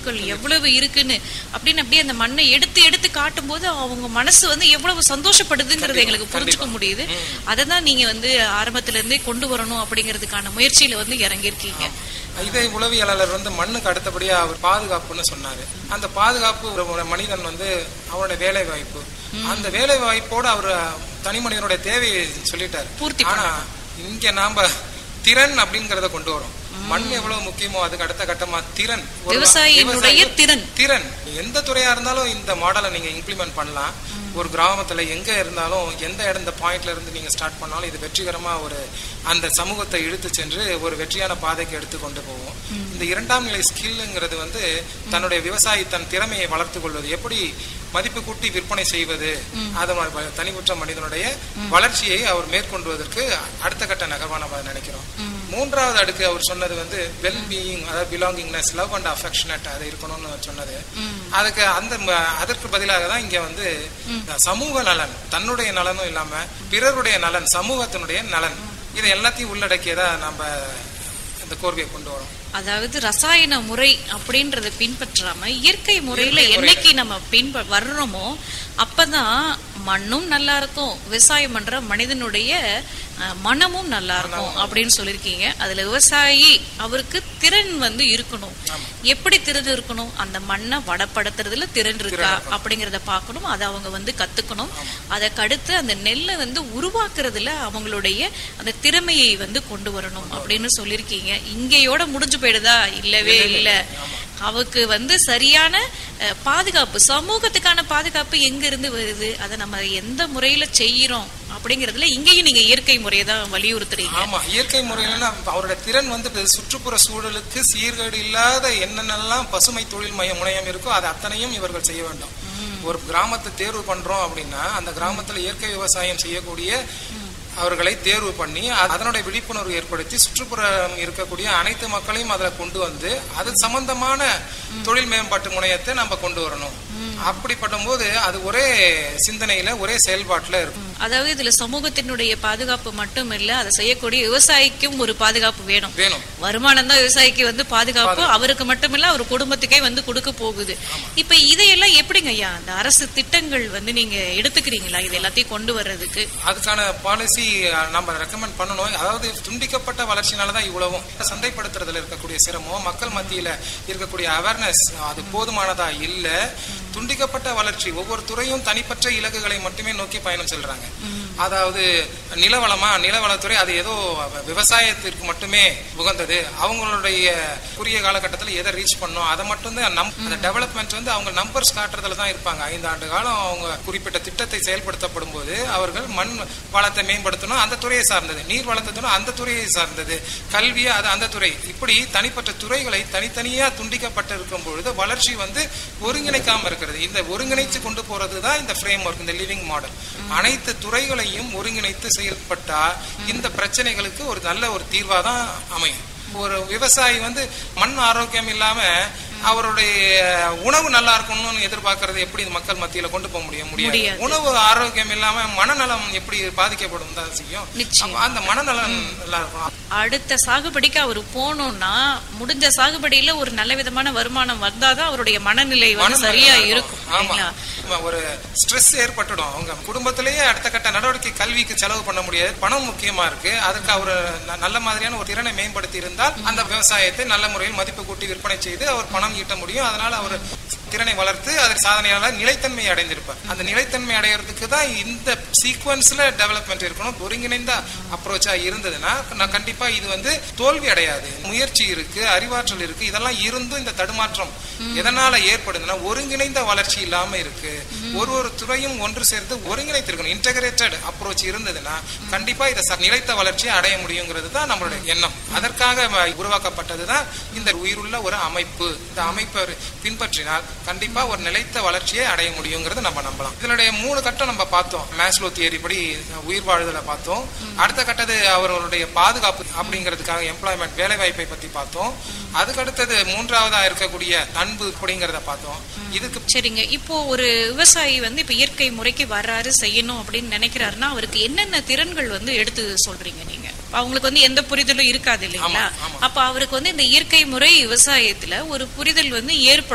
சத்துக்கள் எவ்வளவு இருக்குன்னு அப்படின்னு அப்படியே அந்த மண்ணை எடுத்து எடுத்து காட்டும் போது அவங்க மனசு வந்து எவ்வளவு சந்தோஷப்படுதுங்கிறது எங்களுக்கு புரிஞ்சுக்க முடியுது அதை தான் நீங்க வந்து ஆரம்பத்துல இருந்தே கொண்டு வரணும் அப்படிங்கிறதுக்கான முயற்சியில வந்து இறங்கியிருக்கீங்க இதே உளவியலாளர் வந்து மண்ணுக்கு அடுத்தபடியா அவர் பாதுகாப்புன்னு சொன்னாரு அந்த பாதுகாப்பு ஒரு ஒரு மனிதன் வந்து அவனுடைய வேலை வாய்ப்பு அந்த வேலை வாய்ப்போட அவர் தனி மனிதனுடைய தேவையை சொல்லிட்டாரு பூர்த்தி ஆனா இங்க நாம திறன் அப்படிங்கறத கொண்டு வரோம் மண் எவ்வளவு முக்கியமோ அதுக்கு அடுத்த கட்டமா திறன் ஒரு விவசாயியினுடைய விவசாயி- திறன் திறன் எந்த துறையா இருந்தாலும் இந்த மாடலை நீங்க இம்ப்ளிமெண்ட் பண்ணலாம் ஒரு கிராமத்துல எங்க இருந்தாலும் எந்த இடம் இந்த பாயிண்ட்ல இருந்து நீங்க ஸ்டார்ட் பண்ணாலும் இது வெற்றிகரமா ஒரு அந்த சமூகத்தை இழுத்து சென்று ஒரு வெற்றியான பாதைக்கு எடுத்து கொண்டு போவோம் இந்த இரண்டாம் நிலை ஸ்கில்ங்கிறது வந்து தன்னுடைய விவசாயி தன் திறமையை வளர்த்து கொள்வது எப்படி மதிப்பு கூட்டி விற்பனை செய்வது அது மாதிரி தனிப்பட்ட மனிதனுடைய வளர்ச்சியை அவர் மேற்கொண்டுவதற்கு அடுத்த கட்ட நகர்வா நம்ம நினைக்கிறோம் மூன்றாவது அடுக்கு அவர் சொன்னது வந்து வெல் பீயிங் அதாவது பிலாங்கிங்னஸ் லவ் அண்ட் அஃபெக்ஷனட் அது இருக்கணும்னு சொன்னது அதுக்கு அந்த ம- அதற்கு பதிலாக தான் இங்க வந்து சமூக நலன் தன்னுடைய நலனும் இல்லாம பிறருடைய நலன் சமூகத்தினுடைய நலன் இதை எல்லாத்தையும் உள்ளடக்கியதா நம்ம இந்த கோர்வையை கொண்டு வரோம் அதாவது ரசாயன முறை அப்படின்றத பின்பற்றாம இயற்கை முறையில என்னைக்கு நம்ம பின்ப வர்றோமோ அப்பதான் மண்ணும் நல்லா இருக்கும் விவசாயம் பண்ற மனிதனுடைய அஹ், மனமும் நல்லா இருக்கும் அப்படின்னு சொல்லியிருக்கீங்க அதுல விவசாயி அவருக்கு திறன் வந்து இருக்கணும் எப்படி திறன் இருக்கணும் அந்த மண்ணை வடப்படுத்துறதுல திறன் இருக்கா அப்படிங்கறத பார்க்கணும் அதை அவங்க வந்து கத்துக்கணும் அதற்கு அடுத்து அந்த நெல்லை வந்து உருவாக்குறதுல அவங்களுடைய அந்த திறமையை வந்து கொண்டு வரணும் அப்படின்னு சொல்லியிருக்கீங்க இங்கேயோட முடிஞ்சு போயிடுதா இல்லவே இல்ல அவருக்கு வந்து சரியான அஹ், பாதுகாப்பு சமூகத்துக்கான பாதுகாப்பு எங்க இருந்து வருது அதை நம்ம எந்த முறையில செய்யறோம் அப்படிங்கறதுல இங்கேயும் நீங்க இயற்கை முறையை தான் வலியுறுத்துறீங்க ஆமா இயற்கை முறையில அவருடைய திறன் வந்து இப்ப சுற்றுப்புற சூழலுக்கு சீர்கேடு இல்லாத என்னென்னலாம் பசுமை தொழில் மைய முனையம் இருக்கோ அது அத்தனையும் இவர்கள் செய்ய வேண்டும் ஒரு கிராமத்தை தேர்வு பண்றோம் அப்படின்னா அந்த கிராமத்துல இயற்கை விவசாயம் செய்யக்கூடிய அவர்களை தேர்வு பண்ணி அ- அதனுடைய விழிப்புணர்வு ஏற்படுத்தி சுற்றுப்புறம் இருக்கக்கூடிய அனைத்து மக்களையும் அதுல கொண்டு வந்து அது சம்பந்தமான தொழில் மேம்பாட்டு முனையத்தை நம்ம கொண்டு வரணும் அப்படிப்பட்ட போது அது ஒரே சிந்தனையில ஒரே செயல்பாட்டுல இருக்கும் அதாவது இதுல சமூகத்தினுடைய பாதுகாப்பு மட்டும் இல்ல அதை செய்யக்கூடிய விவசாயிக்கும் ஒரு பாதுகாப்பு வேணும் வேணும் வருமானம் தான் விவசாயிக்கு வந்து பாதுகாப்பு அவருக்கு மட்டுமில்ல அவர் குடும்பத்துக்கே வந்து கொடுக்க போகுது இப்ப இதையெல்லாம் எப்படிங்க ஐயா அந்த அரசு திட்டங்கள் வந்து நீங்க எடுத்துக்கிறீங்களா இது எல்லாத்தையும் கொண்டு வர்றதுக்கு அதுக்கான பாலிசி நம்ம ரெக்கமெண்ட் பண்ணணும் அதாவது துண்டிக்கப்பட்ட வளர்ச்சினால தான் இவ்வளவும் சந்தைப்படுத்துறதுல இருக்கக்கூடிய சிரமம் மக்கள் மத்தியில இருக்கக்கூடிய அவேர்னஸ் அது போதுமானதா இல்ல துண்டிக்கப்பட்ட வளர்ச்சி ஒவ்வொரு துறையும் தனிப்பட்ட இலக்குகளை மட்டுமே நோக்கி பயணம் செல்றாங்க அதாவது நிலவளமா நிலவளத்துறை அது ஏதோ விவசாயத்திற்கு மட்டுமே உகந்தது அவங்களுடைய குறுகிய காலகட்டத்தில் எதை ரீச் பண்ணோம் அதை மட்டும்தான் நம் அந்த டெவலப்மெண்ட் வந்து அவங்க நம்பர்ஸ் காட்டுறதுல தான் இருப்பாங்க ஐந்து ஆண்டு காலம் அவங்க குறிப்பிட்ட திட்டத்தை செயல்படுத்தப்படும் போது அவர்கள் மண் வளத்தை மேம்படுத்தணும் அந்த துறையை சார்ந்தது நீர் வளர்த்தணும் அந்த துறையை சார்ந்தது கல்வி அது அந்த துறை இப்படி தனிப்பட்ட துறைகளை தனித்தனியா துண்டிக்கப்பட்டு இருக்கும் பொழுது வளர்ச்சி வந்து ஒருங்கிணைக்காம இருக்கிறது இந்த ஒருங்கிணைச்சு கொண்டு போறது தான் இந்த ஃப்ரேம் ஒர்க் இந்த லிவிங் மாடல் அனைத்து துறைகளையும் ஒருங்கிணைத்து செயல்பட்டா இந்த பிரச்சனைகளுக்கு ஒரு நல்ல ஒரு தீர்வா தான் அமையும் ஒரு விவசாயி வந்து மண் ஆரோக்கியம் இல்லாம அவருடைய உணவு நல்லா இருக்கணும்னு எதிர்பார்க்கறது எப்படி மக்கள் மத்தியில கொண்டு போக முடியும் முடியாது முடியாது. உணவு ஆரோக்கியம் இல்லாம மனநலம் எப்படி பாதிக்கப்படும் தான் செய்யும் நிச்சயம். அப்ப அந்த மனநலம் நல்லா இருக்கும் அடுத்த சாகுபடிக்கு அவர் போகணும்னா முடிஞ்ச சாகுபடியில ஒரு நல்ல விதமான வருமானம் வந்தாதான் அவருடைய மனநிலை வந்து மனநலம் சரியா நல்லா இருக்கும் ஆமா இல்லைங்களா ஆமா, ஒரு ஸ்ட்ரெஸ் ஏற்பட்டுடும் அவங்க குடும்பத்திலேயே அடுத்த கட்ட நடவடிக்கை கல்விக்கு செலவு பண்ண முடியாது பணம் முக்கியமா இருக்கு அதுக்கு அவர் ந- நல்ல மாதிரியான ஒரு திறனை மேம்படுத்தி இருந்தால் அந்த விவசாயத்தை நல்ல முறையில் மதிப்பு கூட்டி விற்பனை செய்து அவர் பணம் ஈட்ட முடியும் அதனால அவர் திறனை வளர்த்து அதற்கு சாதனையால நிலைத்தன்மை அடைந்திருப்பார் அந்த நிலைத்தன்மை அடைகிறதுக்கு தான் இந்த சீக்வன்ஸ்ல டெவலப்மெண்ட் இருக்கணும் ஒருங்கிணைந்த அப்ரோச்சா இருந்ததுன்னா நான் கண்டிப்பா இது வந்து தோல்வி அடையாது முயற்சி இருக்கு அறிவாற்றல் இருக்கு இதெல்லாம் இருந்தும் இந்த தடுமாற்றம் எதனால ஏற்படுதுன்னா ஒருங்கிணைந்த வளர்ச்சி இல்லாம இருக்கு ஒரு ஒரு துறையும் ஒன்று சேர்ந்து ஒருங்கிணைத்திருக்கணும் இன்டகிரேட்டட் அப்ரோச் இருந்ததுன்னா கண்டிப்பா இதை ச- நிலைத்த வளர்ச்சியை அடைய முடியுங்கிறது தான் நம்மளுடைய எண்ணம் அதற்காக ம- உருவாக்கப்பட்டதுதான் இந்த உயிருள்ள ஒரு அமைப்பு இந்த அமைப்பை பின்பற்றினால் கண்டிப்பா ஒரு நிலைத்த வளர்ச்சியை அடைய முடியுங்கிறது நம்ம நம்பலாம் இதனுடைய மூணு கட்டம் நம்ம பார்த்தோம் மேஸ்லோ தியரி படி உயிர் வாழ்தலை பார்த்தோம் அடுத்த கட்டது அவர்களுடைய பாதுகாப்பு அப்படிங்கிறதுக்காக எம்ப்ளாய்மெண்ட் வேலை வாய்ப்பை பத்தி பார்த்தோம் அதுக்கு அடுத்தது மூன்றாவதா இருக்கக்கூடிய அன்பு அப்படிங்கிறத பார்த்தோம் இதுக்கு சரிங்க இப்போ ஒரு விவசாயி வந்து இப்ப இயற்கை முறைக்கு வர்றாரு செய்யணும் அப்படின்னு நினைக்கிறாருன்னா அவருக்கு என்னென்ன திறன்கள் வந்து எடுத்து சொல்றீங்க நீங்க அப்ப அவங்களுக்கு வந்து எந்த புரிதலும் இருக்காது இல்லைங்களா ஆமா, ஆமா. அப்ப அவருக்கு வந்து இந்த இயற்கை முறை விவசாயத்துல ஒரு புரிதல் வந்து ஏற்படும்